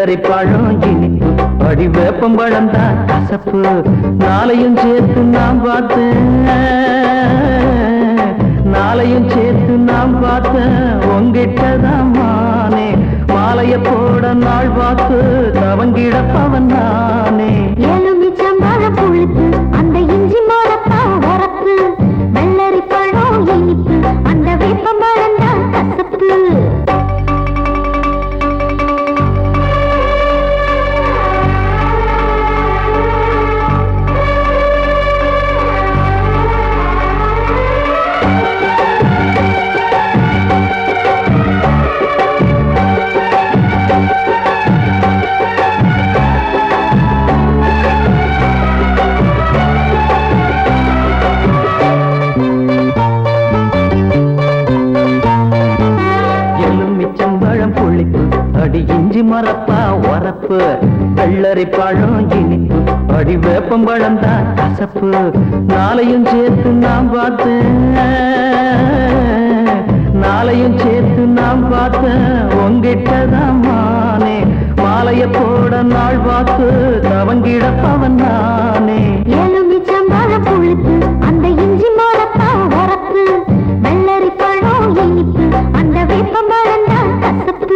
வெள்ளரி பழம் இனிப்பு அடி வேப்பம் பழம் தான் கசப்பு நாளையும் சேர்த்து நான் பார்த்தேன் நாளையும் சேர்த்து நான் பார்த்தேன் உங்கிட்டதான் மானே மாலைய போட நாள் பார்த்து தவங்கிடப்பவன் நானே எலுமிச்சம்பழ புளிப்பு அந்த இஞ்சி மரப்பா உரப்பு வெள்ளரி பழம் இனிப்பு அந்த வேப்பம்பழம் தான் கசப்பு எலுமிச்சம்பழம் புளிப்பு அடி இஞ்சி மரப்பா உரப்பு வெள்ளரி பழம் இனிப்பு அடி வேப்பம் பழம் தான் கசப்பு நாளையும் சேர்த்து நான் பார்த்தேன் நாளையும் சேர்த்து நான் பார்த்தேன் உங்கிட்டதான் மானே மாலைய போட நாள் பார்த்து தவங்கிடப்பவன் நானே எலுமிச்சம்பழ புளிப்பு அந்த இஞ்சி மரப்பா உரப்பு வெள்ளரி பழம் இனிப்பு அந்த வேப்பம்பழம் தான் கசப்பு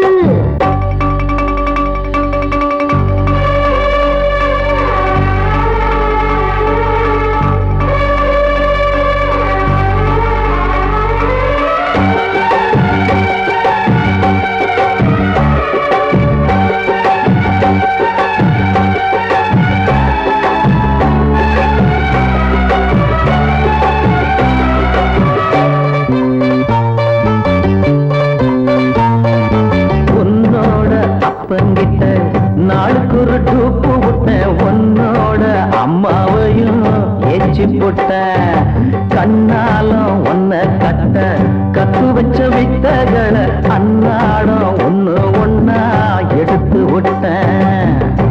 உன்னோட அப்பங்கிட்ட நாளுக்கு ஒரு டூப்பு விட்டேன் உன்னோட அம்மாவையும் ஏச்சி போட்டேன் கண்ணாலும் ஒன்ன கட்ட கத்து வச்ச வித்தகளை அன்னாடம் ஒண்ணு ஒன்னா எடுத்து விட்டேன்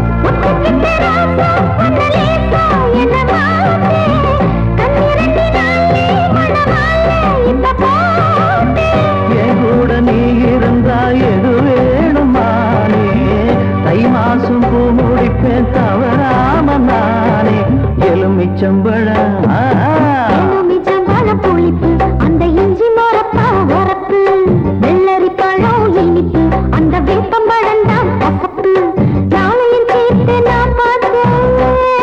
என் கூட நீ இருந்தா எது வேணுமானே தை மாசம் பூ முடிப்பேன் தவறாம நானே எலுமிச்சம்பழம் ஆ, புளிப்பு அந்த இஞ்சி மரப்பா உரப்பு வெள்ளரி பழம் இனிப்பு அந்த வேப்பம்பழம் தான் கசப்பு நாளையும் சேர்த்து நான் பார்த்தேன்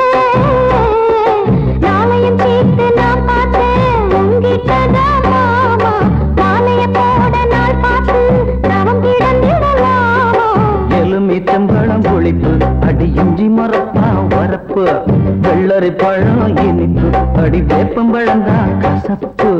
நாளையும் சேர்த்து நான் பார்த்தேன் உங்கிட்டதான் மாமா மாலைய போட நாள் பார்த்து தவம் கிடந்திடலாமா எலுமிச்சம்பழம் புளிப்பு அடி இஞ்சி மரப்பா வரப்பு வெள்ளரி பழம் இனிப்பு அடி வேப்பம்பழம் தான் கசப்பு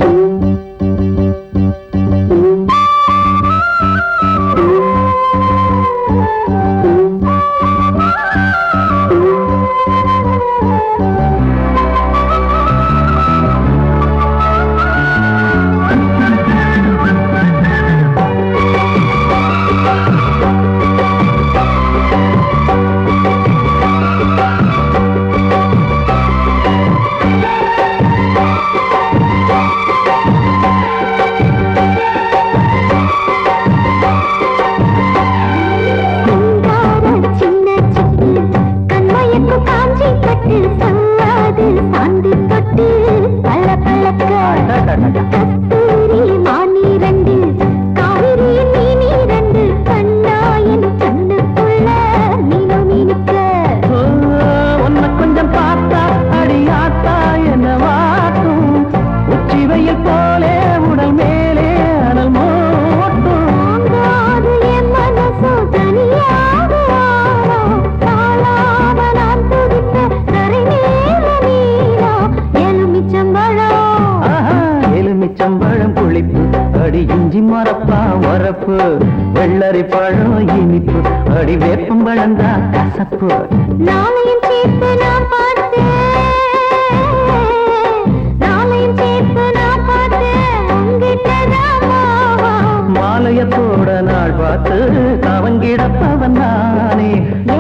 சிங்கார சின்ன சிட்டு கண்மயக்கு காஞ்சி கட்டு சங்காது சாந்து தொட்டு பல பழக்க கஸ்தூரி மானி ரெண்டு காவிரி மீனி ரெண்டு கண்ணாயின் கண்ணுக்குள்ள மீனு மீனுக்க ஓ, உன்னை கொஞ்சம் பார்த்தா அடியாத்தா என்ன வாட்டும் உச்சி வெயில் போலே உடல் மேலே அனல் மூட்டும் தாங்காது என் மனசு தனியாக ஆனோ தாழாம நான் துடித்த கரை நேர நீரோ எலுமிச்சம்பழம் ஆஹா, எலுமிச்சம்பழம் புளிப்பு அடி இஞ்சி மரப்பா வரப்பு வெள்ளரி பழம் இனிப்பு அடி வேப்பம்பழம் தான் கசப்பு நாளையும் சேர்த்து நான் பார்த்தேன் நாளையும் சேர்த்து நான் பார்த்தேன் உங்கிட்டதான் மாமா மாலைய போட நாள் பார்த்து கவங்கிடப்பவன் நானே